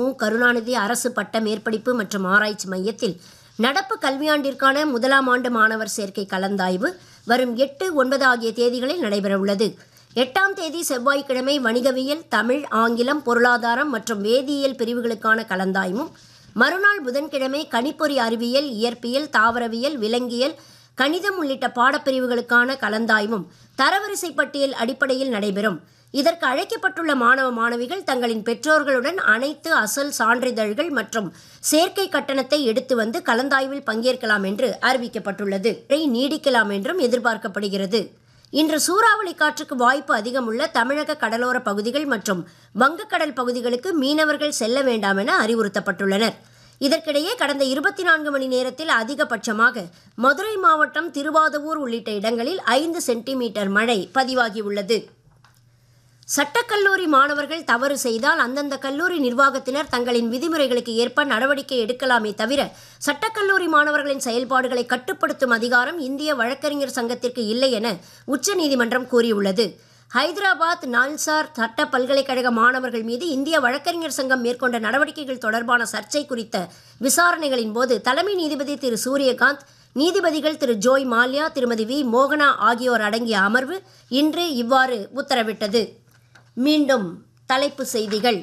மு கருணாநிதி அரசு பட்ட மேற்படிப்பு மற்றும் ஆராய்ச்சி மையத்தில் நடப்பு கல்வியாண்டிற்கான முதலாம் ஆண்டு மாணவர் சேர்க்கை கலந்தாய்வு வரும் எட்டு ஒன்பது ஆகிய தேதிகளில் நடைபெறவுள்ளது எட்டாம் தேதி செவ்வாய்க்கிழமை வணிகவியல் தமிழ் ஆங்கிலம் பொருளாதாரம் மற்றும் வேதியியல் பிரிவுகளுக்கான கலந்தாய்வும் மறுநாள் புதன்கிழமை கணிப்பொறி அறிவியல் இயற்பியல் தாவரவியல் விலங்கியல் கணிதம் உள்ளிட்ட பாடப்பிரிவுகளுக்கான கலந்தாய்வும் தரவரிசை பட்டியல் அடிப்படையில் நடைபெறும் இதற்கு அழைக்கப்பட்டுள்ள மாணவ மாணவிகள் தங்களின் பெற்றோர்களுடன் அனைத்து அசல் சான்றிதழ்கள் மற்றும் சேர்க்கை கட்டணத்தை எடுத்து வந்து கலந்தாய்வில் பங்கேற்கலாம் என்று அறிவிக்கப்பட்டுள்ளது இதை நீடிக்கலாம் என்றும் எதிர்பார்க்கப்படுகிறது இன்று சூறாவளி காற்றுக்கு வாய்ப்பு அதிகம் உள்ள தமிழக கடலோர பகுதிகள் மற்றும் வங்கக்கடல் பகுதிகளுக்கு மீனவர்கள் செல்ல வேண்டாம் என அறிவுறுத்தப்பட்டுள்ளனர் இதற்கிடையே கடந்த இருபத்தி நான்கு மணி நேரத்தில் அதிகபட்சமாக மதுரை மாவட்டம் திருவாதவூர் உள்ளிட்ட இடங்களில் ஐந்து சென்டிமீட்டர் மழை பதிவாகியுள்ளது சட்டக்கல்லூரி மாணவர்கள் தவறு செய்தால் அந்தந்த கல்லூரி நிர்வாகத்தினர் தங்களின் விதிமுறைகளுக்கு ஏற்ப நடவடிக்கை எடுக்கலாமே தவிர சட்டக்கல்லூரி மாணவர்களின் செயல்பாடுகளை கட்டுப்படுத்தும் அதிகாரம் இந்திய வழக்கறிஞர் சங்கத்திற்கு இல்லை என உச்சநீதிமன்றம் கூறியுள்ளது ஹைதராபாத் நால்சார் சட்ட பல்கலைக்கழக மாணவர்கள் மீது இந்திய வழக்கறிஞர் சங்கம் மேற்கொண்ட நடவடிக்கைகள் தொடர்பான சர்ச்சை குறித்த விசாரணைகளின் போது தலைமை நீதிபதி திரு சூரியகாந்த் நீதிபதிகள் திரு ஜோய் மால்யா திருமதி வி மோகனா ஆகியோர் அடங்கிய அமர்வு இன்று இவ்வாறு உத்தரவிட்டது மீண்டும் தலைப்பு செய்திகள்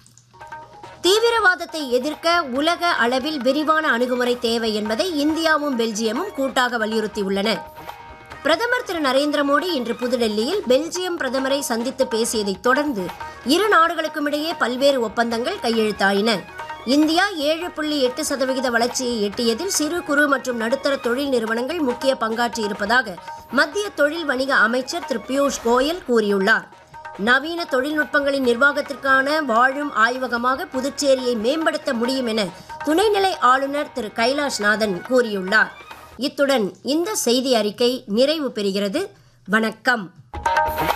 தீவிரவாதத்தை எதிர்க்க உலக அளவில் விரிவான அணுகுமுறை தேவை என்பதை இந்தியாவும் பெல்ஜியமும் கூட்டாக வலியுறுத்தியுள்ளன பிரதமர் திரு நரேந்திர மோடி இன்று புதுடெல்லியில் பெல்ஜியம் பிரதமரை சந்தித்து பேசியதைத் தொடர்ந்து இரு நாடுகளுக்கும் இடையே பல்வேறு ஒப்பந்தங்கள் கையெழுத்தாயின இந்தியா ஏழு புள்ளி எட்டு சதவிகித வளர்ச்சியை எட்டியதில் சிறு குறு மற்றும் நடுத்தர தொழில் நிறுவனங்கள் முக்கிய பங்காற்றி இருப்பதாக மத்திய தொழில் வணிக அமைச்சர் திரு பியூஷ் கோயல் கூறியுள்ளார் நவீன தொழில்நுட்பங்களின் நிர்வாகத்திற்கான வாழும் ஆய்வகமாக புதுச்சேரியை மேம்படுத்த முடியும் என துணைநிலை ஆளுநர் திரு கைலாஷ்நாதன் கூறியுள்ளார் இத்துடன் இந்த செய்தி அறிக்கை நிறைவு பெறுகிறது வணக்கம்